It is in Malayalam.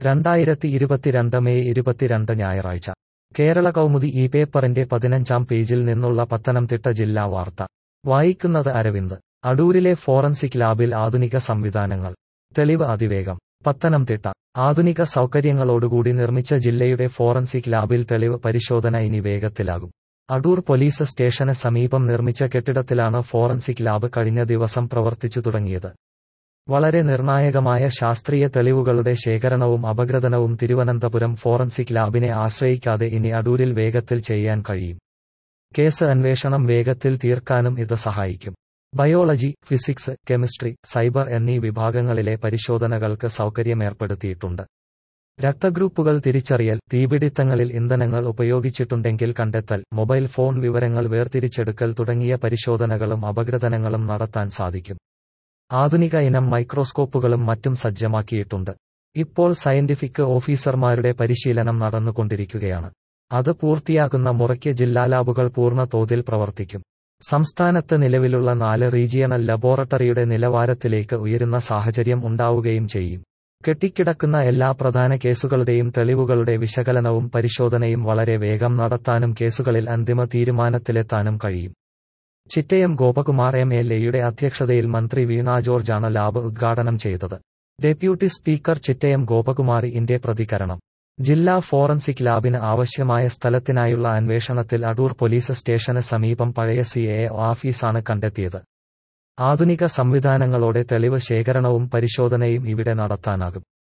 രണ്ടായിരത്തി ഇരുപത്തിരണ്ട് മെയ് ഇരുപത്തിരണ്ട് ഞായറാഴ്ച കേരള കൗമുദി ഈ പേപ്പറിന്റെ പതിനഞ്ചാം പേജിൽ നിന്നുള്ള പത്തനംതിട്ട ജില്ലാ വാർത്ത വായിക്കുന്നത് അരവിന്ദ് അടൂരിലെ ഫോറൻസിക് ലാബിൽ ആധുനിക സംവിധാനങ്ങൾ തെളിവ് അതിവേഗം പത്തനംതിട്ട ആധുനിക സൗകര്യങ്ങളോടുകൂടി നിർമ്മിച്ച ജില്ലയുടെ ഫോറൻസിക് ലാബിൽ തെളിവ് പരിശോധന ഇനി വേഗത്തിലാകും അടൂർ പോലീസ് സ്റ്റേഷന് സമീപം നിർമ്മിച്ച കെട്ടിടത്തിലാണ് ഫോറൻസിക് ലാബ് കഴിഞ്ഞ ദിവസം പ്രവർത്തിച്ചു തുടങ്ങിയത് വളരെ നിർണായകമായ ശാസ്ത്രീയ തെളിവുകളുടെ ശേഖരണവും അപഗ്രഥനവും തിരുവനന്തപുരം ഫോറൻസിക് ലാബിനെ ആശ്രയിക്കാതെ ഇനി അടൂരിൽ വേഗത്തിൽ ചെയ്യാൻ കഴിയും കേസ് അന്വേഷണം വേഗത്തിൽ തീർക്കാനും ഇത് സഹായിക്കും ബയോളജി ഫിസിക്സ് കെമിസ്ട്രി സൈബർ എന്നീ വിഭാഗങ്ങളിലെ പരിശോധനകൾക്ക് സൗകര്യമേർപ്പെടുത്തിയിട്ടുണ്ട് രക്തഗ്രൂപ്പുകൾ തിരിച്ചറിയൽ തീപിടിത്തങ്ങളിൽ ഇന്ധനങ്ങൾ ഉപയോഗിച്ചിട്ടുണ്ടെങ്കിൽ കണ്ടെത്തൽ മൊബൈൽ ഫോൺ വിവരങ്ങൾ വേർതിരിച്ചെടുക്കൽ തുടങ്ങിയ പരിശോധനകളും അപഗ്രഥനങ്ങളും നടത്താൻ സാധിക്കും ആധുനിക ഇനം മൈക്രോസ്കോപ്പുകളും മറ്റും സജ്ജമാക്കിയിട്ടുണ്ട് ഇപ്പോൾ സയന്റിഫിക് ഓഫീസർമാരുടെ പരിശീലനം നടന്നുകൊണ്ടിരിക്കുകയാണ് അത് പൂർത്തിയാക്കുന്ന മുറയ്ക്ക് ജില്ലാ ലാബുകൾ പൂർണ്ണ തോതിൽ പ്രവർത്തിക്കും സംസ്ഥാനത്ത് നിലവിലുള്ള നാല് റീജിയണൽ ലബോറട്ടറിയുടെ നിലവാരത്തിലേക്ക് ഉയരുന്ന സാഹചര്യം ഉണ്ടാവുകയും ചെയ്യും കെട്ടിക്കിടക്കുന്ന എല്ലാ പ്രധാന കേസുകളുടെയും തെളിവുകളുടെ വിശകലനവും പരിശോധനയും വളരെ വേഗം നടത്താനും കേസുകളിൽ അന്തിമ തീരുമാനത്തിലെത്താനും കഴിയും ചിറ്റയം ഗോപകുമാർ എം എൽ എയുടെ അധ്യക്ഷതയിൽ മന്ത്രി വീണ ജോർജാണ് ലാബ് ഉദ്ഘാടനം ചെയ്തത് ഡെപ്യൂട്ടി സ്പീക്കർ ചിറ്റയം ഗോപകുമാറിന്റെ പ്രതികരണം ജില്ലാ ഫോറൻസിക് ലാബിന് ആവശ്യമായ സ്ഥലത്തിനായുള്ള അന്വേഷണത്തിൽ അടൂർ പോലീസ് സ്റ്റേഷന് സമീപം പഴയ സി എ ഓഫീസാണ് കണ്ടെത്തിയത് ആധുനിക സംവിധാനങ്ങളോടെ തെളിവ് ശേഖരണവും പരിശോധനയും ഇവിടെ നടത്താനാകും